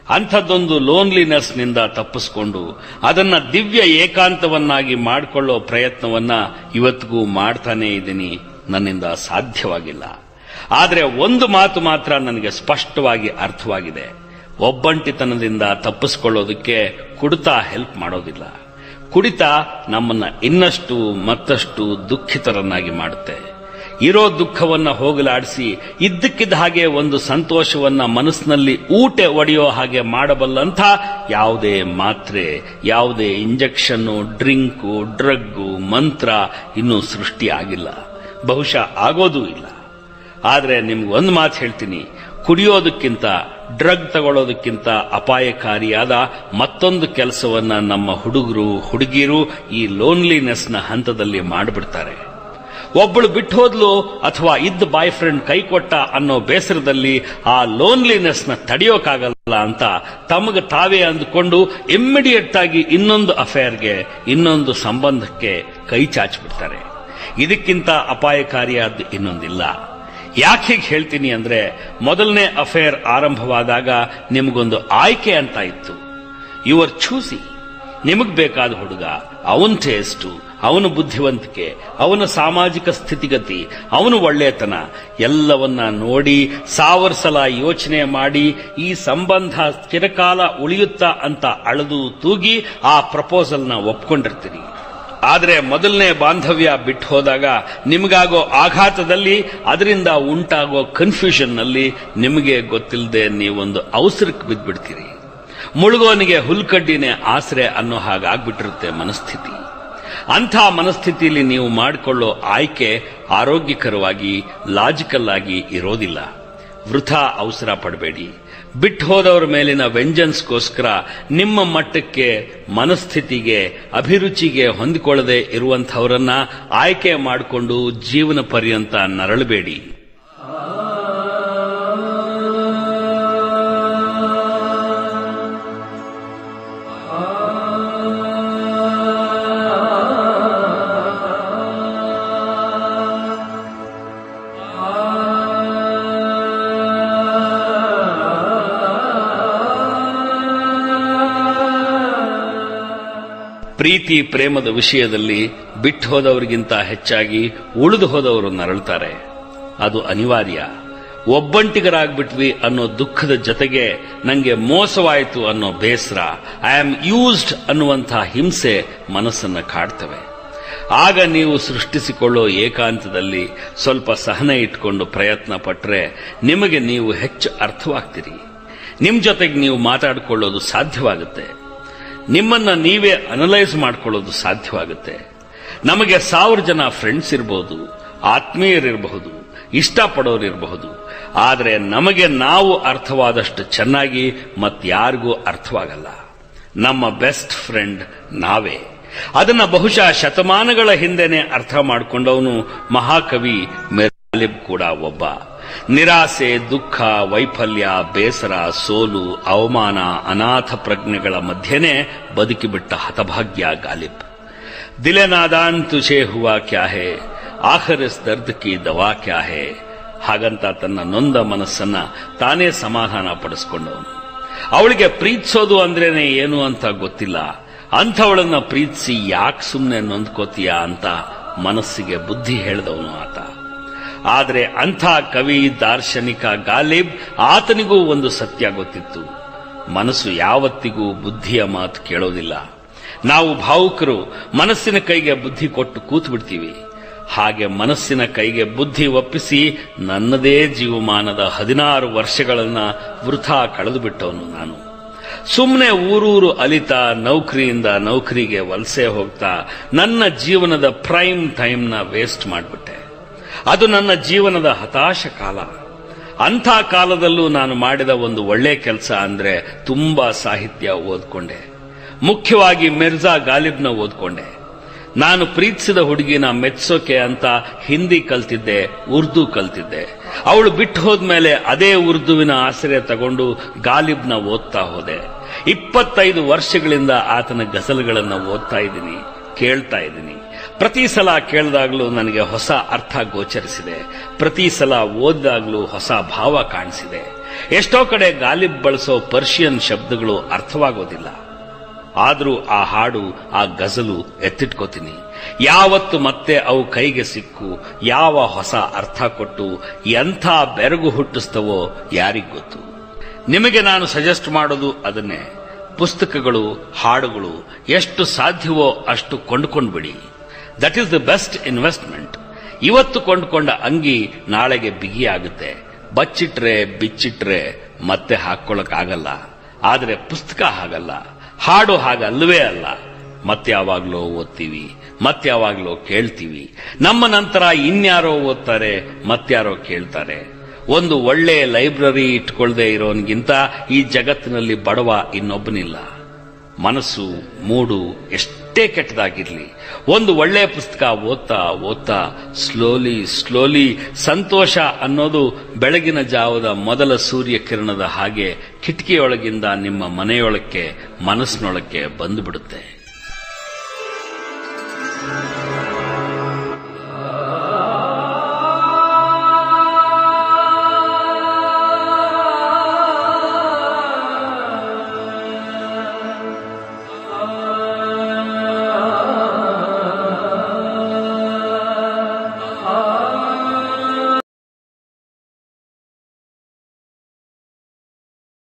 ಅಂಥದ್ದೊಂದು ಲೋನ್ಲಿನೆಸ್ನಿಂದ ತಪ್ಪಿಸ್ಕೊಂಡು ಅದನ್ನ ದಿವ್ಯ ಏಕಾಂತವನ್ನಾಗಿ ಮಾಡಿಕೊಳ್ಳೋ ಪ್ರಯತ್ನವನ್ನ ಇವತ್ತಿಗೂ ಮಾಡ್ತಾನೇ ಇದ್ದೀನಿ ನನ್ನಿಂದ ಸಾಧ್ಯವಾಗಿಲ್ಲ ಆದರೆ ಒಂದು ಮಾತು ಮಾತ್ರ ನನಗೆ ಸ್ಪಷ್ಟವಾಗಿ ಅರ್ಥವಾಗಿದೆ ಒಬ್ಬಂಟಿತನದಿಂದ ತಪ್ಪಿಸ್ಕೊಳ್ಳೋದಕ್ಕೆ ಕುಡಿತ ಹೆಲ್ಪ್ ಮಾಡೋದಿಲ್ಲ ಕುಡಿತ ನಮ್ಮನ್ನ ಇನ್ನಷ್ಟು ಮತ್ತಷ್ಟು ದುಃಖಿತರನ್ನಾಗಿ ಮಾಡುತ್ತೆ ಇರೋ ದುಃಖವನ್ನ ಹೋಗಲಾಡಿಸಿ ಇದ್ದಕ್ಕಿದ್ದ ಹಾಗೆ ಒಂದು ಸಂತೋಷವನ್ನ ಮನಸ್ಸಿನಲ್ಲಿ ಊಟೆ ಒಡೆಯೋ ಹಾಗೆ ಮಾಡಬಲ್ಲಂಥ ಯಾವುದೇ ಮಾತ್ರೆ ಯಾವುದೇ ಇಂಜೆಕ್ಷನ್ನು ಡ್ರಿಂಕು ಡ್ರಗ್ಗು ಮಂತ್ರ ಇನ್ನೂ ಸೃಷ್ಟಿ ಆಗಿಲ್ಲ ಬಹುಶಃ ಆಗೋದೂ ಇಲ್ಲ ಆದರೆ ನಿಮ್ಗೆ ಒಂದು ಮಾತು ಹೇಳ್ತೀನಿ ಕುಡಿಯೋದಕ್ಕಿಂತ ಡ್ರಗ್ ತಗೊಳ್ಳೋದಕ್ಕಿಂತ ಅಪಾಯಕಾರಿಯಾದ ಮತ್ತೊಂದು ಕೆಲಸವನ್ನ ನಮ್ಮ ಹುಡುಗರು ಹುಡುಗಿಯರು ಈ ಲೋನ್ಲಿನೆಸ್ನ ಹಂತದಲ್ಲಿ ಮಾಡಿಬಿಡ್ತಾರೆ ಒಬ್ಬಳು ಬಿಟ್ಟು ಹೋದ್ಲು ಅಥವಾ ಇದ್ದ ಬಾಯ್ ಫ್ರೆಂಡ್ ಕೈ ಕೊಟ್ಟ ಅನ್ನೋ ಬೇಸರದಲ್ಲಿ ಆ ಲೋನ್ಲಿನೆಸ್ನ ತಡೆಯೋಕ್ಕಾಗಲ್ಲ ಅಂತ ತಮಗೆ ತಾವೇ ಅಂದುಕೊಂಡು ಇಮ್ಮಿಡಿಯೇಟ್ ಆಗಿ ಇನ್ನೊಂದು ಅಫೇರ್ಗೆ ಇನ್ನೊಂದು ಸಂಬಂಧಕ್ಕೆ ಕೈ ಚಾಚಿಬಿಡ್ತಾರೆ ಇದಕ್ಕಿಂತ ಅಪಾಯಕಾರಿಯಾದ ಇನ್ನೊಂದಿಲ್ಲ ಯಾಕೆ ಹೀಗೆ ಹೇಳ್ತೀನಿ ಅಂದ್ರೆ ಮೊದಲನೇ ಅಫೇರ್ ಆರಂಭವಾದಾಗ ನಿಮಗೊಂದು ಆಯ್ಕೆ ಅಂತ ಇತ್ತು ಯುವರ್ ಚೂಸಿ ನಿಮಗ್ ಬೇಕಾದ ಹುಡುಗ ಅವನ ಟೇಸ್ಟು ಅವನ ಬುದ್ಧಿವಂತಿಕೆ ಅವನ ಸಾಮಾಜಿಕ ಸ್ಥಿತಿಗತಿ ಅವನ ಒಳ್ಳೆತನ ಎಲ್ಲವನ್ನ ನೋಡಿ ಸಾವಿರ ಸಲ ಯೋಚನೆ ಮಾಡಿ ಈ ಸಂಬಂಧ ಚಿರಕಾಲ ಉಳಿಯುತ್ತಾ ಅಂತ ಅಳೆದು ತೂಗಿ ಆ ಪ್ರಪೋಸಲ್ನ ಒಪ್ಕೊಂಡಿರ್ತೀರಿ ಆದರೆ ಮೊದಲನೇ ಬಾಂಧವ್ಯ ಬಿಟ್ಟು ಹೋದಾಗ ನಿಮಗಾಗೋ ಆಘಾತದಲ್ಲಿ ಅದರಿಂದ ಉಂಟಾಗೋ ಕನ್ಫ್ಯೂಷನ್ನಲ್ಲಿ ನಿಮಗೆ ಗೊತ್ತಿಲ್ಲದೆ ನೀವೊಂದು ಅವಸರಕ್ಕೆ ಬಿದ್ದ್ಬಿಡ್ತೀರಿ ಮುಳುಗೋನಿಗೆ ಹುಲ್ಕಡ್ಡಿನೇ ಆಸರೆ ಅನ್ನೋ ಹಾಗಾಗ್ಬಿಟ್ಟಿರುತ್ತೆ ಮನಸ್ಥಿತಿ ಅಂಥ ಮನಸ್ಥಿತಿಯಲ್ಲಿ ನೀವು ಮಾಡಿಕೊಳ್ಳೋ ಆಯ್ಕೆ ಆರೋಗ್ಯಕರವಾಗಿ ಲಾಜಿಕಲ್ ಆಗಿ ಇರೋದಿಲ್ಲ ವೃಥಾ ಅವಸರ ಪಡಬೇಡಿ ಬಿಟ್ಟು ಹೋದವರ ಮೇಲಿನ ವೆಂಜನ್ಸ್ಗೋಸ್ಕರ ನಿಮ್ಮ ಮಟ್ಟಕ್ಕೆ ಮನಸ್ಥಿತಿಗೆ ಅಭಿರುಚಿಗೆ ಹೊಂದಿಕೊಳ್ಳದೆ ಇರುವಂಥವರನ್ನ ಆಯ್ಕೆ ಮಾಡಿಕೊಂಡು ಜೀವನ ಪರ್ಯಂತ ನರಳಬೇಡಿ ಪ್ರೀತಿ ಪ್ರೇಮದ ವಿಷಯದಲ್ಲಿ ಬಿಟ್ಟು ಹೋದವರಿಗಿಂತ ಹೆಚ್ಚಾಗಿ ಉಳಿದು ಹೋದವರು ನರಳ್ತಾರೆ ಅದು ಅನಿವಾರ್ಯ ಒಬ್ಬಂಟಿಗರಾಗ್ಬಿಟ್ವಿ ಅನ್ನೋ ದುಃಖದ ಜೊತೆಗೆ ನಂಗೆ ಮೋಸವಾಯಿತು ಅನ್ನೋ ಬೇಸರ ಐ ಆಮ್ ಯೂಸ್ಡ್ ಅನ್ನುವಂಥ ಹಿಂಸೆ ಮನಸ್ಸನ್ನ ಕಾಡ್ತವೆ ಆಗ ನೀವು ಸೃಷ್ಟಿಸಿಕೊಳ್ಳೋ ಏಕಾಂತದಲ್ಲಿ ಸ್ವಲ್ಪ ಸಹನೆ ಇಟ್ಕೊಂಡು ಪ್ರಯತ್ನ ಪಟ್ರೆ ನಿಮಗೆ ನೀವು ಹೆಚ್ಚು ಅರ್ಥವಾಗ್ತೀರಿ ನಿಮ್ ಜೊತೆಗೆ ನೀವು ಮಾತಾಡಿಕೊಳ್ಳೋದು ಸಾಧ್ಯವಾಗುತ್ತೆ ನಿಮ್ಮನ್ನ ನೀವೇ ಅನಲೈಸ್ ಮಾಡ್ಕೊಳ್ಳೋದು ಸಾಧ್ಯವಾಗುತ್ತೆ ನಮಗೆ ಸಾವಿರ ಜನ ಫ್ರೆಂಡ್ಸ್ ಇರಬಹುದು ಆತ್ಮೀಯರಿರಬಹುದು ಇಷ್ಟಪಡೋರಿರಬಹುದು ಆದರೆ ನಮಗೆ ನಾವು ಅರ್ಥವಾದಷ್ಟು ಚೆನ್ನಾಗಿ ಮತ್ತಾರಿಗೂ ಅರ್ಥವಾಗಲ್ಲ ನಮ್ಮ ಬೆಸ್ಟ್ ಫ್ರೆಂಡ್ ನಾವೇ ಅದನ್ನ ಬಹುಶಃ ಶತಮಾನಗಳ ಹಿಂದೆನೆ ಅರ್ಥ ಮಾಡಿಕೊಂಡವನು ಮಹಾಕವಿ ಮೆರಾಲಿಬ್ ಕೂಡ ಒಬ್ಬ ನಿರಾಸೆ ದುಃಖ ವೈಫಲ್ಯ ಬೇಸರ ಸೋಲು ಅವಮಾನ ಅನಾಥ ಪ್ರಜ್ಞೆಗಳ ಮಧ್ಯೆನೇ ಬದುಕಿಬಿಟ್ಟ ಹತಭಾಗ್ಯ ಗಾಲಿಬ್ ದಿಲೆ ನಾದಾನ್ ತುಷೆ ಹುವಾ ಕ್ಯಾ ಹೇ ಆಖರ್ ಇಸ್ ದರ್ದ್ ಕಿ ದವಾ ಕ್ಯಾ ಹೇ ಹಾಗಂತ ತನ್ನ ನೊಂದ ಮನಸ್ಸನ್ನ ತಾನೇ ಸಮಾಧಾನ ಪಡಿಸ್ಕೊಂಡವನು ಅವಳಿಗೆ ಪ್ರೀತಿಸೋದು ಅಂದ್ರೇನೆ ಏನು ಅಂತ ಗೊತ್ತಿಲ್ಲ ಅಂಥವಳನ್ನ ಪ್ರೀತಿಸಿ ಯಾಕೆ ಸುಮ್ಮನೆ ನೊಂದ್ಕೋತೀಯ ಅಂತ ಮನಸ್ಸಿಗೆ ಬುದ್ಧಿ ಹೇಳಿದವನು ಆತ ಆದರೆ ಅಂಥ ಕವಿ ದಾರ್ಶನಿಕ ಗಾಲಿಬ್ ಆತನಿಗೂ ಒಂದು ಸತ್ಯ ಗೊತ್ತಿತ್ತು ಮನಸ್ಸು ಯಾವತ್ತಿಗೂ ಬುದ್ಧಿಯ ಮಾತು ಕೇಳೋದಿಲ್ಲ ನಾವು ಭಾವುಕರು ಮನಸ್ಸಿನ ಕೈಗೆ ಬುದ್ಧಿ ಕೊಟ್ಟು ಕೂತು ಬಿಡ್ತೀವಿ ಹಾಗೆ ಮನಸ್ಸಿನ ಕೈಗೆ ಬುದ್ಧಿ ಒಪ್ಪಿಸಿ ನನ್ನದೇ ಜೀವಮಾನದ ಹದಿನಾರು ವರ್ಷಗಳನ್ನ ವೃಥಾ ಕಳೆದು ಬಿಟ್ಟವನು ನಾನು ಸುಮ್ಮನೆ ಊರೂರು ಅಲಿತಾ ನೌಕರಿಯಿಂದ ನೌಕರಿಗೆ ವಲಸೆ ಹೋಗ್ತಾ ನನ್ನ ಜೀವನದ ಪ್ರೈಮ್ ಟೈಮ್ನ ವೇಸ್ಟ್ ಮಾಡಿಬಿಟ್ಟೆ ಅದು ನನ್ನ ಜೀವನದ ಹತಾಶ ಕಾಲ ಅಂಥ ಕಾಲದಲ್ಲೂ ನಾನು ಮಾಡಿದ ಒಂದು ಒಳ್ಳೆ ಕೆಲಸ ಅಂದ್ರೆ ತುಂಬಾ ಸಾಹಿತ್ಯ ಓದ್ಕೊಂಡೆ ಮುಖ್ಯವಾಗಿ ಮಿರ್ಜಾ ಗಾಲಿಬ್ನ ಓದ್ಕೊಂಡೆ ನಾನು ಪ್ರೀತಿಸಿದ ಹುಡುಗಿನ ಮೆಚ್ಚೋಕೆ ಅಂತ ಹಿಂದಿ ಕಲ್ತಿದ್ದೆ ಉರ್ದು ಕಲ್ತಿದ್ದೆ ಅವಳು ಬಿಟ್ಟು ಹೋದ್ಮೇಲೆ ಅದೇ ಉರ್ದುವಿನ ಆಶ್ರಯ ತಗೊಂಡು ಗಾಲಿಬ್ನ ಓದ್ತಾ ಹೋದೆ ಇಪ್ಪತ್ತೈದು ವರ್ಷಗಳಿಂದ ಆತನ ಗಸಲುಗಳನ್ನು ಓದ್ತಾ ಇದ್ದೀನಿ ಕೇಳ್ತಾ ಇದ್ದೀನಿ ಪ್ರತಿ ಸಲ ಕೇಳಿದಾಗಲೂ ನನಗೆ ಹೊಸ ಅರ್ಥ ಗೋಚರಿಸಿದೆ ಪ್ರತಿ ಸಲ ಓದಿದಾಗಲೂ ಹೊಸ ಭಾವ ಕಾಣಿಸಿದೆ ಎಷ್ಟೋ ಕಡೆ ಗಾಲಿಬ್ ಬಳಸೋ ಪರ್ಷಿಯನ್ ಶಬ್ದಗಳು ಅರ್ಥವಾಗೋದಿಲ್ಲ ಆದರೂ ಆ ಹಾಡು ಆ ಗಜಲು ಎತ್ತಿಟ್ಕೋತೀನಿ ಯಾವತ್ತು ಮತ್ತೆ ಅವು ಕೈಗೆ ಸಿಕ್ಕು ಯಾವ ಹೊಸ ಅರ್ಥ ಕೊಟ್ಟು ಎಂಥ ಬೆರಗು ಹುಟ್ಟಿಸ್ತವೋ ಯಾರಿಗ್ ಗೊತ್ತು ನಿಮಗೆ ನಾನು ಸಜೆಸ್ಟ್ ಮಾಡೋದು ಅದನ್ನೇ ಪುಸ್ತಕಗಳು ಹಾಡುಗಳು ಎಷ್ಟು ಸಾಧ್ಯವೋ ಅಷ್ಟು ಕೊಂಡುಕೊಂಡ್ಬಿಡಿ that is the best investment ಇವತ್ತು ಕೊಂಡುಕೊಂಡ ಅಂಗಿ ನಾಳೆಗೆ ಬಿಗಿಯಾಗುತ್ತೆ ಬಚ್ಚಿಟ್ರೆ ಬಿಚ್ಚಿಟ್ರೆ ಮತ್ತೆ ಹಾಕೊಳ್ಳಕ್ಕಾಗಲ್ಲ ಆದರೆ ಪುಸ್ತಕ ಹಾಗಲ್ಲ ಹಾಡು ಹಾಗಲ್ವೇ ಅಲ್ಲ ಮತ್ತೆ ಯಾವಾಗ್ಲೋ ಓದ್ತೀವಿ ಮತ್ತೆ ಯಾವಾಗ್ಲೋ ಕೇಳ್ತೀವಿ ನಮ್ಮ ನಂತರ ಇನ್ಯಾರೋ ಓದ್ತಾರೆ ಮತ್ಯಾರೋ ಕೇಳ್ತಾರೆ ಒಂದು ಒಳ್ಳೆ ಲೈಬ್ರರಿ ಇಟ್ಕೊಳ್ದೇ ಇರೋನ್ಗಿಂತ ಈ ಜಗತ್ತಿನಲ್ಲಿ ಬಡವ ಇನ್ನೊಬ್ಬನಿಲ್ಲ ಮನಸ್ಸು ಮೂಡು ಎಷ್ಟೇ ಕೆಟ್ಟದಾಗಿರ್ಲಿ ಒಂದು ಒಳ್ಳೆ ಪುಸ್ತಕ ಓದ್ತಾ ಓದ್ತಾ ಸ್ಲೋಲಿ ಸ್ಲೋಲಿ ಸಂತೋಷ ಅನ್ನೋದು ಬೆಳಗಿನ ಜಾವದ ಮೊದಲ ಸೂರ್ಯ ಕಿರಣದ ಹಾಗೆ ಕಿಟಕಿಯೊಳಗಿಂದ ನಿಮ್ಮ ಮನೆಯೊಳಕ್ಕೆ ಮನಸ್ಸಿನೊಳಕ್ಕೆ ಬಂದುಬಿಡುತ್ತೆ